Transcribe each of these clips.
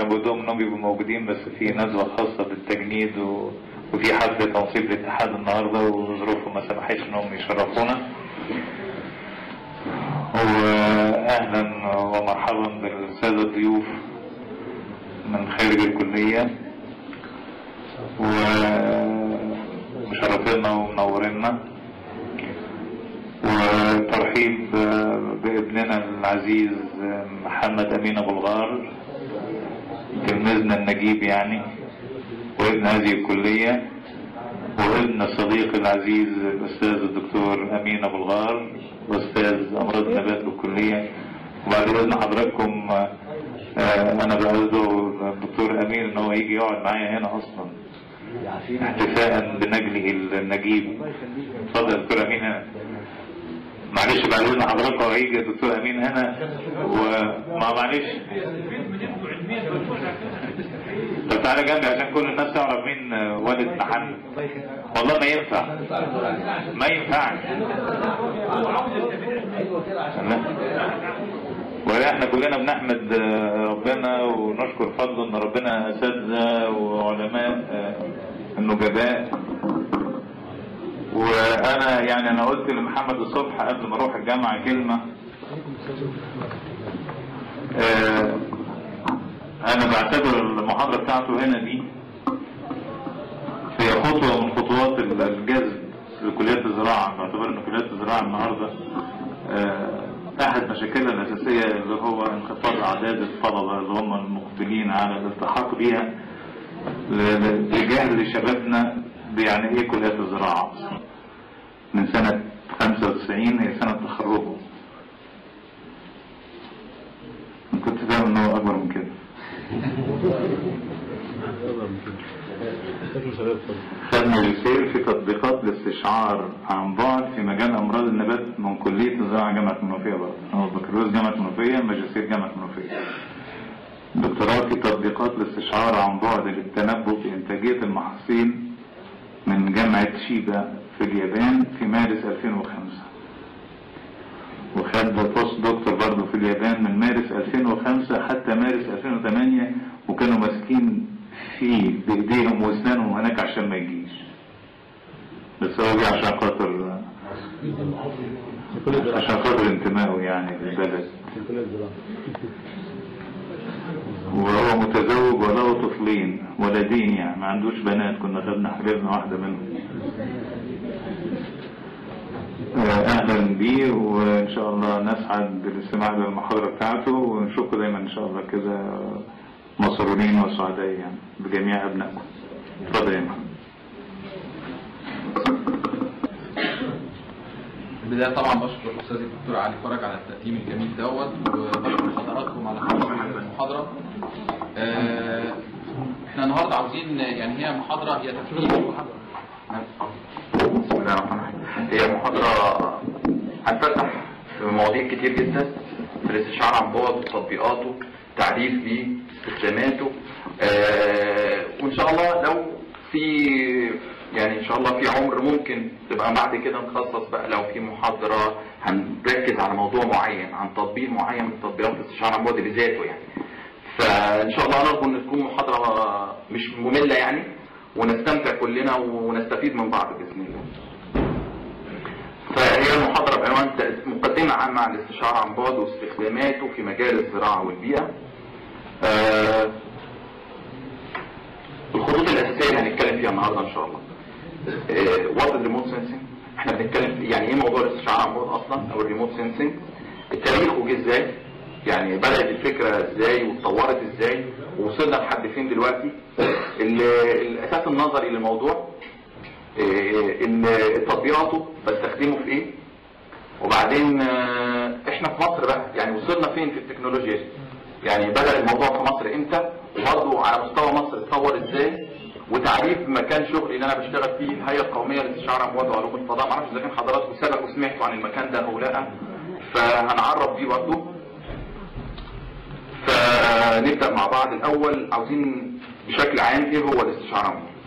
كان بودهم انهم يبقوا موجودين بس في ندوة خاصة بالتجنيد و... وفي حفل تنصيب الاتحاد النهاردة وظروفهم ما سمحتش انهم يشرفونا واهلا ومرحبا بالسادة الضيوف من خارج الكلية ومشرفينا ومنورينا وترحيب بابننا العزيز محمد امين ابو الغار تلميذنا النجيب يعني وابن هذه الكلية وابن الصديق العزيز الاستاذ الدكتور امين ابو الغار واستاذ امراض النبات بالكلية وبعد اذن حضراتكم انا بقدر الدكتور امين ان هو يجي يقعد معايا هنا اصلا احتفاء بنجله النجيب اتفضل يا دكتور امين هنا معلش بعد اذن حضراتكم هيجي الدكتور امين هنا وما معلش طب تعالى جنبي عشان كل الناس تعرف مين والد محمد والله ما ينفع ما ينفعش ولا احنا كلنا بنحمد ربنا ونشكر فضله ان ربنا اساتذه وعلماء النجباء وانا يعني انا قلت لمحمد الصبح قبل ما اروح الجامعة كلمة اه انا بعتبر المحاضرة بتاعته هنا دي هي خطوة من خطوات الجذب لكليات الزراعة بعتبر ان كليات الزراعة النهاردة اه احد مشاكلها الاساسية اللي هو انخفاض اعداد الطلبة اللي هم المقبلين على الالتحاق بيها لجهل شبابنا بيعني ايه كليات الزراعة من سنة 95 هي سنة تخرجه كنت فاهم انه اكبر من كده خد ماجستير في تطبيقات الاستشعار عن بعد في مجال امراض النبات من كلية الزراعة جامعة المنوفية برضه هو بكالوريوس جامعة المنوفية ماجستير جامعة المنوفية دكتوراه في تطبيقات الاستشعار عن بعد للتنبؤ بإنتاجية المحاصيل من جامعة شيبا في اليابان في مارس 2005 وخد بوست دكتور برضه في اليابان من مارس 2005 حتى مارس 2008 وكانوا ماسكين فيه بايديهم واسنانهم هناك عشان ما يجيش بس هو جه عشان خاطر عشان خاطر انتمائه يعني للبلد وهو متزوج وله طفلين ولدين يعني ما عندوش بنات كنا خدنا حبيبنا واحدة منهم اهلا بيه وان شاء الله نسعد بالاستماع للمحاضرة بتاعته ونشوفكم دايما ان شاء الله كده مسرورين وسعداء يعني بجميع ابنائكم اتفضل يا محمد البداية طبعا بشكر الأستاذ الدكتور علي فرج على التقديم الجميل دوت وبشكر حضراتكم على حضور المحاضرة. آه، احنا النهارده عاوزين يعني هي محاضرة هي تفكير بسم الله الرحمن الرحيم هي محاضرة هنفتح في مواضيع كتير جدا في الاستشعار عن بعد وتطبيقاته تعريف ليه استخداماته آه، وان شاء الله لو في يعني ان شاء الله في عمر ممكن تبقى بعد كده نخصص بقى لو في محاضرة هنركز على موضوع معين عن تطبيق معين من تطبيقات الاستشعار عن بعد لذاته يعني فان شاء الله نرجو ان تكون محاضرة مش مملة يعني ونستمتع كلنا ونستفيد من بعض باذن الله فهي المحاضرة بعنوان مقدمة عامة عن الاستشعار عن بعد واستخداماته في مجال الزراعة والبيئة آه الخطوط الأساسية اللي هنتكلم فيها النهاردة إن شاء الله وات الريموت سensing احنا بنتكلم يعني ايه موضوع الاستشعار عن بعد اصلا او الريموت سensing التاريخ وجه ازاي يعني بدأت الفكرة ازاي واتطورت ازاي ووصلنا لحد فين دلوقتي الاساس النظري للموضوع اه ان تطبيقاته بستخدمه في ايه وبعدين اه احنا في مصر بقى يعني وصلنا فين في التكنولوجيا دي يعني بدأ الموضوع في مصر امتى وبرضه على مستوى مصر اتطور ازاي وتعريف مكان شغلي اللي انا بشتغل فيه الهيئه القوميه للاستشعار عن بعد وعلوم الفضاء معرفش اذا كان حضراتكم سبق وسمعتوا عن المكان ده او لا فهنعرف بيه برضه فنبدا مع بعض الاول عاوزين بشكل عام ايه هو الاستشعار عن بعد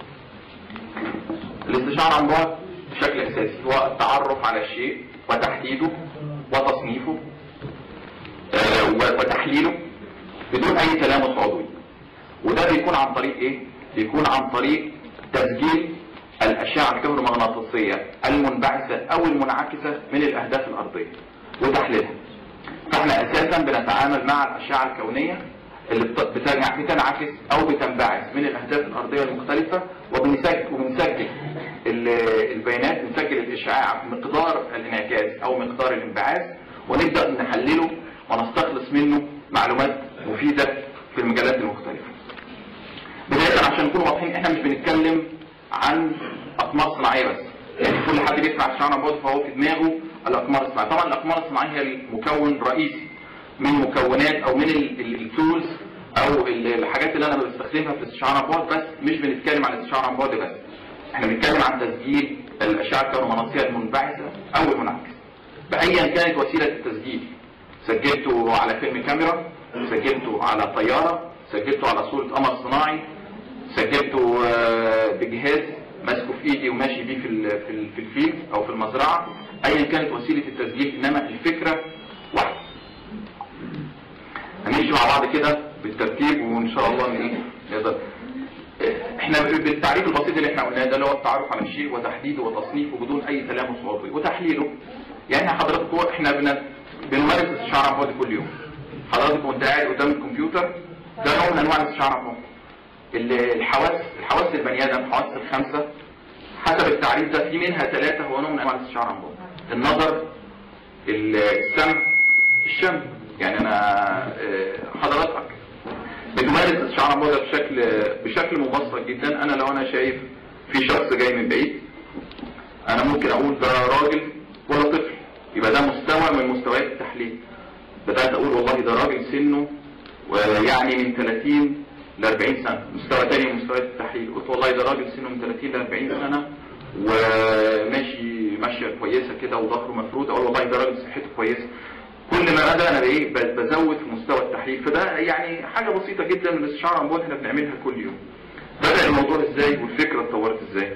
الاستشعار عن بعد بشكل اساسي هو التعرف على الشيء وتحديده وتصنيفه وتحليله بدون اي تلامس عضوي وده بيكون عن طريق ايه بيكون عن طريق تسجيل الاشعه الكهرومغناطيسيه المنبعثه او المنعكسه من الاهداف الارضيه وتحليلها فاحنا اساسا بنتعامل مع الاشعه الكونيه اللي بت- بتنع- بتنعكس او بتنبعث من الاهداف الارضيه المختلفه وبنسجل وبنسجل ال- البيانات بنسجل الاشعاع مقدار الانعكاس او مقدار الانبعاث ونبدا نحلله ونستخلص منه معلومات مفيده في المجالات المختلفه. بدايه عشان نكون واضحين احنا مش بنتكلم عن اقمار صناعيه بس يعني كل حد بيسمع الشعر بود فهو في دماغه الاقمار الصناعيه طبعا الاقمار الصناعيه هي المكون الرئيسي من مكونات او من التولز او ال- الحاجات اللي انا بستخدمها في الاستشعار عن بعد بس مش بنتكلم عن الاستشعار عن بعد بس احنا بنتكلم عن تسجيل الاشعه الكهرومغناطيسيه المنبعثه او المنعكسه بايا كانت وسيله التسجيل سجلته على فيلم كاميرا سجلته على طياره سجلته على صوره قمر صناعي سجلته آه، بجهاز ماسكه في ايدي وماشي بيه في ال- في ال- في الفيلد او في المزرعه ايا كانت وسيله التسجيل انما الفكره واحده هنمشي مع بعض كده بالترتيب وان شاء الله ان ايه نقدر احنا بالتعريف البسيط اللي احنا قلناه ده اللي هو التعرف على الشيء وتحديده وتصنيفه بدون اي تلامس عضوي وتحليله يعني حضراتكم احنا بن- بنمارس استشعار عن بعد كل يوم حضرتك وانت قاعد قدام الكمبيوتر ده نوع من انواع الاستشعار عن بعد ال- الحواس الحواس البني ادم الحواس الخمسه حسب التعريف ده في منها ثلاثه هو نوع من انواع الاستشعار عن بعد النظر السمع الشم يعني انا آه، حضرتك بتمارس استشعار عن بعد بشكل بشكل مبسط جدا انا لو انا شايف في شخص جاي من بعيد انا ممكن اقول ده راجل ولا طفل يبقى ده مستوى من مستويات التحليل بدات اقول والله ده راجل سنه ويعني من 30 ل 40 سنه مستوى تاني من مستويات التحليل قلت والله ده راجل سنه من 30 ل 40 سنه وماشي ماشيه كويسه كده وظهره مفرود اقول والله ده راجل صحته كويسه كل ما مدى انا بايه ب- بزود في مستوى التحليل فده يعني حاجه بسيطه جدا من الاستشعار عن بعد احنا بنعملها كل يوم بدا الموضوع ازاي والفكره اتطورت ازاي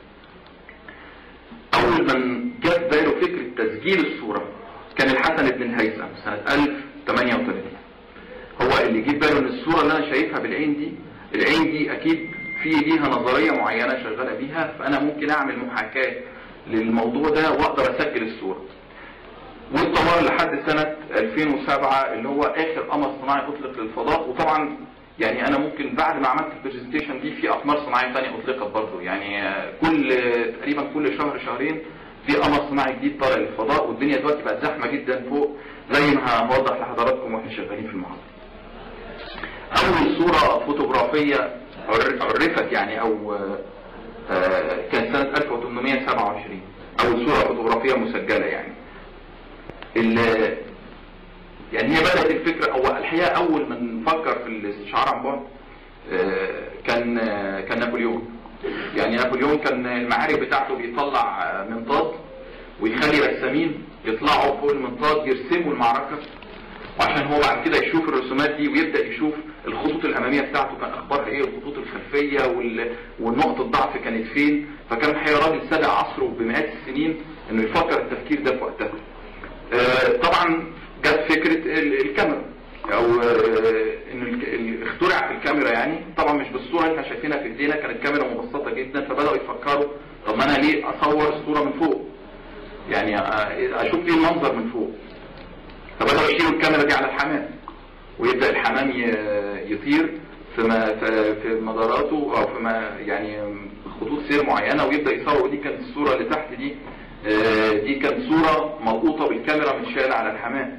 اول من جت باله فكره تسجيل الصوره كان الحسن بن الهيثم سنه 1038 هو اللي جه باله ان الصوره اللي انا شايفها بالعين دي العين دي اكيد في ليها نظريه معينه شغاله بيها فانا ممكن اعمل محاكاه للموضوع ده واقدر اسجل الصوره واتطور لحد سنة 2007 اللي هو آخر قمر صناعي أطلق للفضاء وطبعا يعني أنا ممكن بعد ما عملت البرزنتيشن دي في أقمار صناعية ثانية أطلقت برضه يعني آه، كل تقريبا كل شهر شهرين في قمر صناعي جديد طالع للفضاء والدنيا دلوقتي بقت زحمة جدا فوق زي ما هوضح لحضراتكم واحنا شغالين في المحاضرة. أول صورة فوتوغرافية عر- عرفت يعني أو آه، آه، كانت سنة 1827 أول صورة فوتوغرافية مسجلة يعني. ال- يعني هي بدأت الفكرة أو الحقيقة أول من فكر في الاستشعار عن بعد آه، كان آه، كان نابليون يعني نابليون كان المعارك بتاعته بيطلع آه، منطاد ويخلي رسامين يطلعوا فوق المنطاد يرسموا المعركة وعشان هو بعد كده يشوف الرسومات دي ويبدأ يشوف الخطوط الأمامية بتاعته كان أخبارها إيه الخطوط الخلفية وال... والنقط الضعف كانت فين فكان الحقيقة راجل سابق عصره بمئات السنين إنه يفكر التفكير ده في وقتها آه، طبعا جت فكرة ال- الكاميرا او آه، ان ال- ال- اخترع في الكاميرا يعني طبعا مش بالصورة اللي احنا شايفينها في ايدينا كانت كاميرا مبسطة جدا فبدأوا يفكروا طب ما انا ليه اصور الصورة من فوق يعني آه، اشوف ايه المنظر من فوق فبدأوا يشيلوا الكاميرا دي على الحمام ويبدأ الحمام ي- يطير في ما- في في مداراته او في ما يعني خطوط سير معينه ويبدا يصور ودي كانت الصوره اللي تحت دي آه، دي كانت صوره ملقوطه بالكاميرا متشاله على الحمام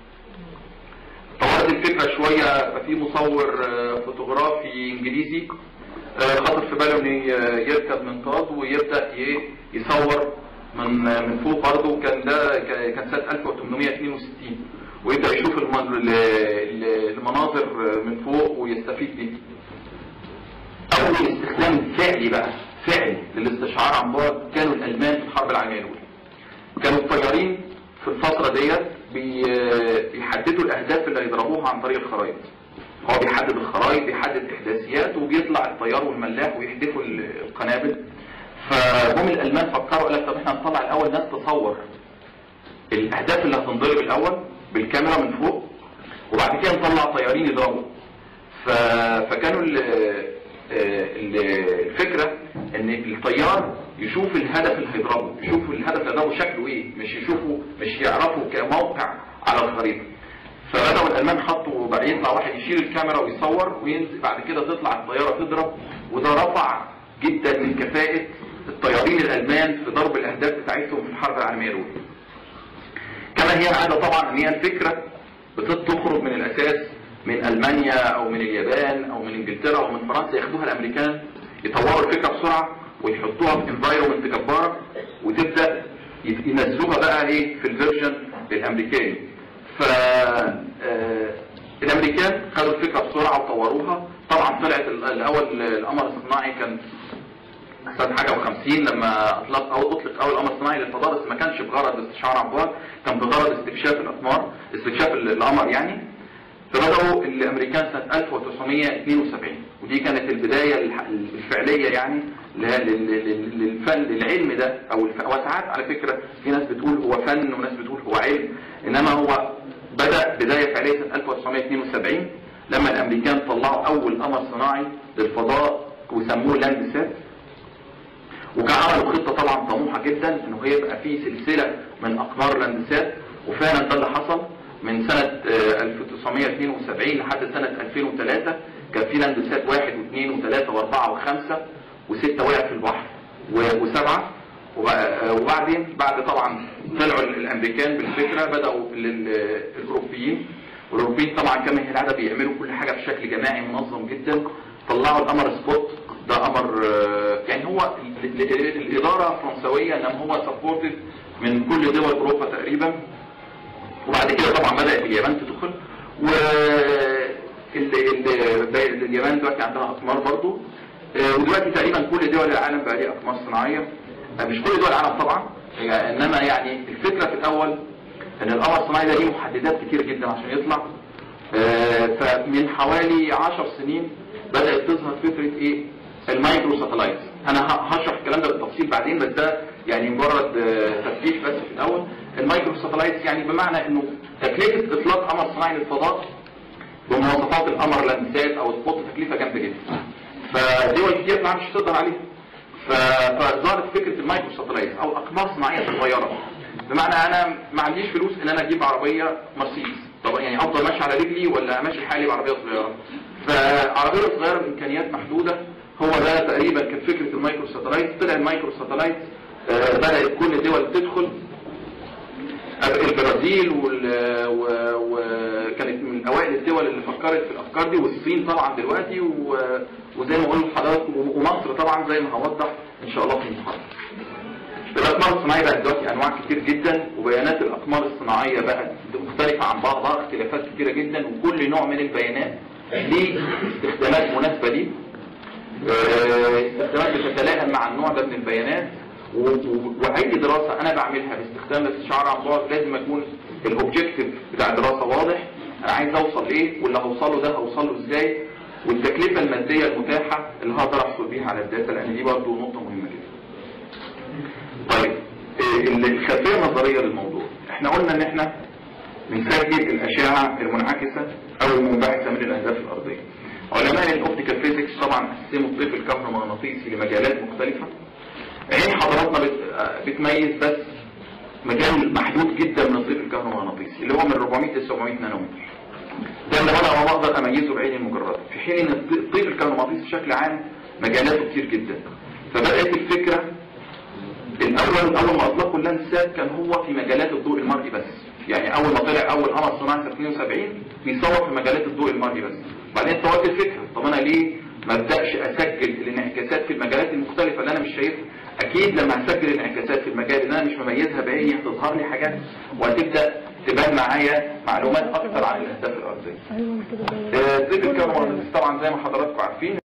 طورت الفكره شويه بقى في مصور آه، فوتوغرافي انجليزي آه، خاطر في باله انه ي- يركب منطاد ويبدا ي- يصور من من فوق برضه كان ده ك- كان سنه 1862 ويبدا يشوف المن- ال- ال- المناظر من فوق ويستفيد بيها. اول استخدام فعلي بقى فعلي للاستشعار عن بعد كانوا الالمان في الحرب العالميه الاولى. كانوا الطيارين في الفتره ديت بي- بيحددوا الاهداف اللي هيضربوها عن طريق الخرائط. هو بيحدد الخرائط بيحدد احداثيات وبيطلع الطيار والملاح ويحدفوا ال- القنابل فجم الالمان فكروا قال لك طب احنا نطلع الاول ناس تصور الاهداف اللي هتنضرب الاول بالكاميرا من فوق وبعد كده نطلع طيارين يضربوا ف... فكانوا ال... ال- الفكرة ان الطيار يشوف الهدف اللي هيضربه يشوف الهدف اللي هيضربه شكله ايه مش يشوفه مش يعرفه كموقع على الخريطة فبدأوا الألمان حطوا بقى يطلع واحد يشيل الكاميرا ويصور وينزل بعد كده تطلع الطيارة تضرب وده رفع جدا من كفاءة الطيارين الألمان في ضرب الأهداف بتاعتهم في الحرب العالمية الأولى كما هي العادة طبعا ان هي الفكرة بتخرج من الأساس من ألمانيا أو من اليابان أو من إنجلترا أو من فرنسا ياخدوها الأمريكان يطوروا الفكرة بسرعة ويحطوها في انفايرومنت جبارة وتبدأ ينزلوها بقى ايه في الفيرجن الأمريكاني ف آه، الأمريكان خدوا الفكرة بسرعة وطوروها طبعا طلعت ال- الأول القمر الصناعي كان سنة حاجة وخمسين لما أطلق أو أطلق أول قمر صناعي للفضاء بس ما كانش بغرض استشعار عن بعد كان بغرض استكشاف الأقمار استكشاف ال- القمر يعني فبدأوا الأمريكان سنة 1972 ودي كانت البداية الح- الفعلية يعني ل- لل- لل- للفن للعلم ده أو الف... وساعات على فكرة في ناس بتقول هو فن وناس بتقول هو علم إنما هو بدأ بداية فعلية سنة 1972 لما الأمريكان طلعوا أول قمر صناعي للفضاء وسموه لاند سات وكان عملوا خطة طبعا طموحة جدا انه هيبقى في سلسلة من اقمار لاندسات وفعلا ده اللي حصل من سنة آه، 1972 لحد سنة 2003 كان في لاندسات واحد واثنين وثلاثة واربعة وخمسة وستة وقع في البحر و- وسبعة وبع- آه، وبعدين بعد طبعا طلعوا ال- الامريكان بالفكرة بدأوا لل- الاوروبيين والاوروبيين طبعا كما هي العادة بيعملوا كل حاجة بشكل جماعي منظم جدا طلعوا القمر سبوت ده قمر آه، يعني هو ال- ال- ال- الإدارة فرنسوية انما هو سبورتد من كل دول أوروبا تقريبا وبعد كده طبعا بدأت اليابان تدخل و ال- ال- باقي اليابان دلوقتي عندها أقمار برضو آه، ودلوقتي تقريبا كل دول العالم بقى ليها أقمار صناعية آه، مش كل دول العالم طبعا يعني إنما يعني الفكرة في الأول ان القمر الصناعي ده ليه محددات كتير جدا عشان يطلع آه، فمن حوالي 10 سنين بدأت تظهر فكرة ايه المايكرو ساتلايت انا ه- هشرح الكلام ده بالتفصيل بعدين بس ده يعني مجرد آه، تفتيح بس في الاول المايكرو ساتلايت يعني بمعنى انه تكلفة اطلاق قمر صناعي للفضاء بمواصفات القمر لاندسات او سبوت تكلفة جامدة جدا فدول كتير طبعا مش هتقدر عليها ف- فظهرت فكرة المايكرو ساتلايت او اقمار صناعية صغيرة بمعنى انا ما عنديش فلوس ان انا اجيب عربية مرسيدس طب يعني افضل ماشي على رجلي ولا ماشي حالي بعربية صغيرة فعربية صغيرة بامكانيات محدودة هو ده تقريبا كانت فكرة المايكرو ساتلايت طلع المايكرو ساتلايت آه، بدأت كل الدول تدخل البرازيل وال- و- وكانت من اوائل الدول اللي فكرت في الافكار دي والصين طبعا دلوقتي و- وزي ما قلت لحضراتكم ومصر طبعا زي ما هوضح ان شاء الله في المحاضره. الاقمار الصناعيه بقت دلوقتي انواع كتير جدا وبيانات الاقمار الصناعيه بقت مختلفه عن بعضها اختلافات كتيره جدا وكل نوع من البيانات ليه استخدامات مناسبه ليه آه، استخدامات بتتلائم مع النوع ده من البيانات و- و- واي دراسه انا بعملها باستخدام الاستشعار عن بعد لازم يكون الاوبجيكتيف بتاع الدراسه واضح انا عايز اوصل ايه واللي هوصله ده هوصله ازاي والتكلفه الماديه المتاحه اللي هقدر احصل بيها على الداتا لان دي برضه نقطه مهمه جدا طيب آه، الخلفيه النظريه للموضوع احنا قلنا ان احنا بنسجل الاشعه المنعكسه او المنبعثه من الاهداف الارضيه علماء الاوبتيكال فيزيكس طبعا قسموا الطيف الكهرومغناطيسي لمجالات مختلفه عين حضراتنا بت- آه، بتميز بس مجال محدود جدا من الطيف الكهرومغناطيسي اللي هو من 400 ل 700 نانومتر ده اللي انا بقدر اميزه بعيني المجرده في حين ان الط- الطيف الكهرومغناطيسي بشكل عام مجالاته كتير جدا فبدات الفكره الاول اول ما اطلقوا اللاندسات كان هو في مجالات الضوء المرئي بس يعني اول ما طلع اول قمر صناعي سنه 72 بيصور في مجالات الضوء المرئي بس بعدين طورت الفكره طب انا ليه ما ابداش اسجل الانعكاسات في المجالات المختلفه اللي انا مش شايفها اكيد لما هسجل الانعكاسات في المجال اللي انا مش مميزها بعيني هتظهر لي حاجات وهتبدا تبان معايا معلومات اكتر عن الاهداف الارضيه ايوه كده آه، طيف الكهرومغناطيسي طبعا زي ما حضراتكم عارفين